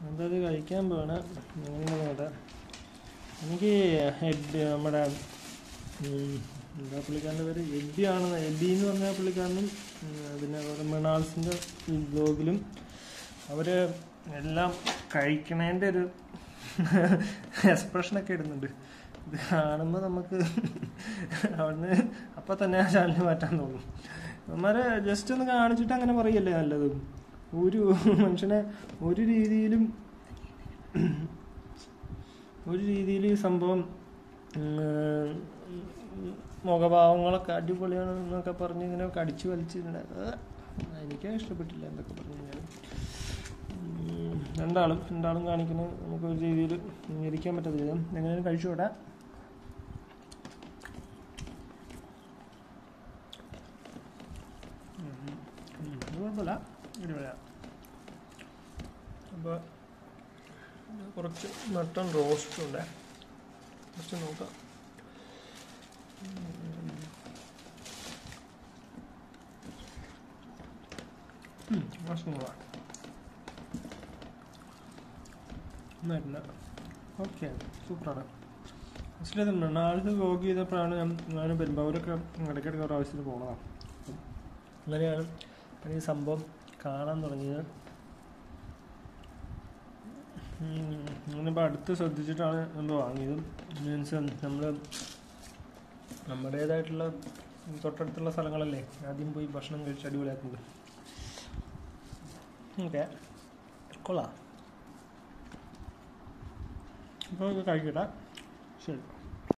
അതത് കഴിക്കാൻ പോണ നോട്ടെ എനിക്ക് ഹെഡ് നമ്മുടെ ഉം, എന്താ പുള്ളിക്കാരൻ്റെ പേര് എബി ആണെന്ന് എബി എന്ന് പറഞ്ഞ പുള്ളിക്കാരനും ഉം, പിന്നെ അതുപോലെ മൃണാൾസിൻ്റെ ബ്ലോഗിലും അവർ എല്ലാം കഴിക്കണേൻ്റെ ഒരു എക്സ്പ്രഷനൊക്കെ ഇടുന്നുണ്ട് ഇത് കാണുമ്പോൾ നമുക്ക് അവിടുന്ന് അപ്പം തന്നെ ആ ചാനൽ മാറ്റാൻ തോന്നും അവന്മാരെ ജസ്റ്റ് ഒന്ന് കാണിച്ചിട്ട് അങ്ങനെ പറയല്ലേ നല്ലത് ഒരു മനുഷ്യനെ ഒരു രീതിയിലും ഒരു രീതിയിൽ ഈ സംഭവം ഉം, ഉം, മുഖഭാവങ്ങളൊക്കെ അടിപൊളിയാണ് എന്നൊക്കെ പറഞ്ഞ് ഇങ്ങനെ കടിച്ചു വലിച്ച് ഇങ്ങനെ ഏഹ്, എനിക്ക് ഇഷ്ടപ്പെട്ടില്ല എന്തൊക്കെ പറഞ്ഞു കഴിഞ്ഞാലും ഉം, രണ്ടാളും രണ്ടാളും കാണിക്കുന്നത് നമുക്ക് ഒരു രീതിയിൽ വിവരിക്കാൻ പറ്റത്തില്ല എങ്ങനെയും കഴിച്ചുകൂടാ കുഴപ്പമില്ല അടിപൊളിയാണ് അപ്പോൾ കുറച്ച് മട്ടൺ റോസ്റ്റും ഉണ്ട് കുറച്ച് നോക്കാം ഓക്കെ സൂപ്പറാണ് ആക്ച്വലി അത് മൃണാളിത് വ്ലോഗ് ചെയ്തപ്പോഴാണ് ഞാൻ ഞാൻ പെരുമ്പാവൂരൊക്കെ ഇടയ്ക്കിടയ്ക്ക് ഒരു ആവശ്യത്തിന് പോകണതാണ് അങ്ങനെയാണ് ഞാൻ ഈ സംഭവം കാണാൻ തുടങ്ങിയത് അങ്ങനിപ്പോൾ അടുത്ത് ശ്രദ്ധിച്ചിട്ടാണ് നമ്മൾ വാങ്ങിയത് മീൻസ് നമ്മൾ നമ്മുടേതായിട്ടുള്ള തൊട്ടടുത്തുള്ള സ്ഥലങ്ങളല്ലേ ആദ്യം പോയി ഭക്ഷണം കഴിച്ച് അടിപൊളിയാക്കുന്നത് ഓക്കെ കൊള്ളാം അപ്പോൾ കഴിക്കട്ടെ ശരി